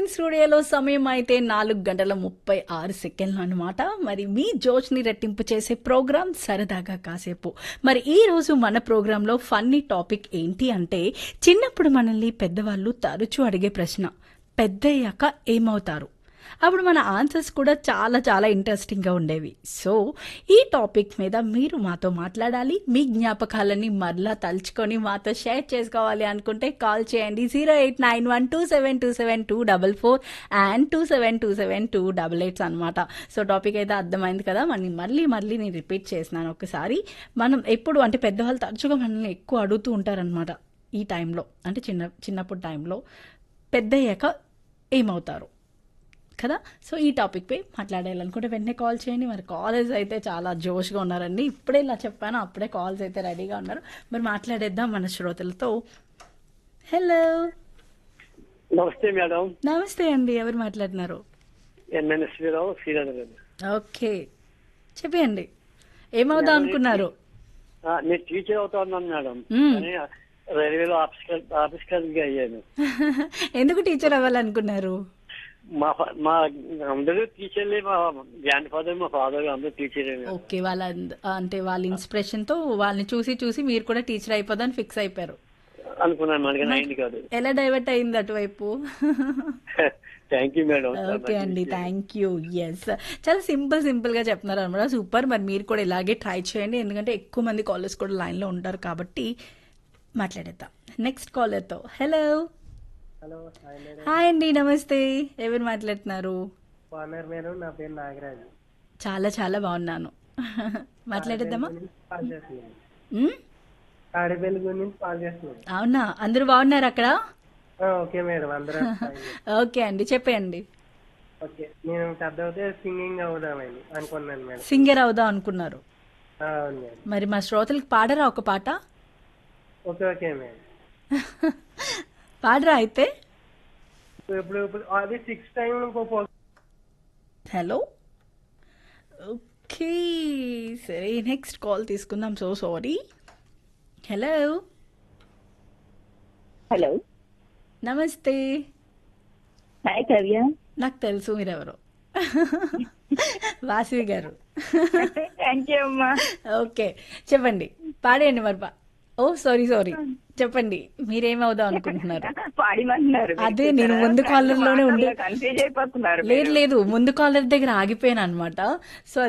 స్టూడియోలో సమయం అయితే నాలుగు గంటల ముప్పై ఆరు సెకండ్లు అనమాట మరి మీ జోష్ని రెట్టింపు చేసే ప్రోగ్రామ్ సరదాగా కాసేపు మరి ఈ రోజు మన ప్రోగ్రాంలో ఫన్నీ టాపిక్ ఏంటి అంటే చిన్నప్పుడు మనల్ని పెద్దవాళ్ళు తరచూ అడిగే ప్రశ్న పెద్దయ్యాక ఏమవుతారు అప్పుడు మన ఆన్సర్స్ కూడా చాలా చాలా ఇంట్రెస్టింగ్గా ఉండేవి సో ఈ టాపిక్ మీద మీరు మాతో మాట్లాడాలి మీ జ్ఞాపకాలని మరలా తలుచుకొని మాతో షేర్ చేసుకోవాలి అనుకుంటే కాల్ చేయండి zero eight nine one two seven two seven two double four and two seven two seven two double eights అనమాట సో టాపిక్ అయితే అర్థమైంది కదా మళ్ళీ మళ్ళీ మళ్ళీ నేను రిపీట్ చేసినాను ఒకసారి మనం ఎప్పుడు అంటే పెద్దవాళ్ళు తరచుగా మనల్ని ఎక్కువ అడుగుతూ ఉంటారనమాట ఈ టైంలో అంటే చిన్న చిన్నప్పుడు టైంలో పెద్దయ్యాక ఏమవుతారు కదా సో ఈ టాపిక్పై మాట్లాడాలనుకుంటే వెంటనే కాల్ చేయండి మరి కాలేజ్ అయితే చాలా జోష్గా ఉన్నారండి ఇప్పుడే ఇలా చెప్పాను అప్పుడే కాల్స్ అయితే రెడీగా ఉన్నారు మరి మాట్లాడేద్దాం మన శ్రోతలతో హలో నమస్తే మేడం నమస్తే అండి ఎవరు మాట్లాడుతున్నారు ఎన్ఎన్ఎస్వీరావు శ్రీనగర్ ఓకే చెప్పండి ఏమవుదాం అనుకున్నారు ఆ, నేను టీచర్ అవుతా ఉన్నాను మేడం మ్మ్. కానీ రైల్వేలో ఆఫీస్ ఆఫీస్ గా అయ్యాను ఎందుకు టీచర్ అవ్వాలనుకున్నారు మా ఫా- మా అందరూ టీచర్లే మా గ్రాండ్ ఫాదర్ మా ఫాదర్ అందరూ టీచరే మేడం. ఓకే వాళ్ళ అంటే వాళ్ళ ఇన్స్పిరేషన్తో వాళ్ళని చూసి చూసి మీరు కూడా టీచర్ అయిపోదని ఫిక్స్ అయిపోయారు అనుకున్నాను మనకి అయింది కాదు ఎలా డైవర్ట్ అయింది అటువైపు థ్యాంక్ యూ మేడం ఓకే అండి థ్యాంక్ యూ ఎస్ చాలా సింపుల్ సింపుల్ గా చెప్తున్నారు అనమాట సూపర్ మరి మీరు కూడా ఇలాగే ట్రై చేయండి ఎందుకంటే ఎక్కువ మంది కాలర్స్ కూడా లైన్ లో ఉంటారు కాబట్టి మాట్లాడేద్దాం నెక్స్ట్ కాలర్తో hello hello hi madam hi అండి నమస్తే ఎవరు మాట్లాడుతున్నారు బాగున్నారు మేడం నా పేరు నాగరాజు చాలా చాలా బాగున్నాను మాట్లాడేద్దామా కాల్ చేస్తున్నాను ఉమ్? తాడేపల్లి గురించి కాల్ చేస్తున్నాను అవునా అందరూ బాగున్నారు అక్కడ ఆ, ఓకే మేడం అందరూ ఓకే అండి చెప్పండి ఓకే నేను పెద్ద అవుతే సింగింగ్ అవుదామని అనుకున్నాను మేడం సింగర్ అవుదాం అనుకున్నారు ఆ, అవును మేడం మరి మా శ్రోతలకి పాడరా ఒక పాట ఓకే ఓకే మేడం పాడరా అయితే ఇప్పుడు ఇప్పుడు అది సిక్స్ టైం ఇంకో హలో ఓకే సరే నెక్స్ట్ కాల్ తీసుకుందాం సో సారీ హలో హలో నమస్తే హాయ్ కవ్య నాకు తెలుసు మీరెవరు వాసవి గారు థ్యాంక్ యూ అమ్మా ఓకే చెప్పండి పాడేయండి మరి పా- ఓ సారీ సారీ చెప్పండి మీరేమవుదాం అనుకుంటున్నారు పాడిమంటున్నారు అదే నేను ముందు కాలర్ లోనే ఉండి కన్ఫ్యూజ్ అయిపోతున్నారు లేదు లేదు ముందు కాలర్ దగ్గర ఆగిపోయాను అనమాట సో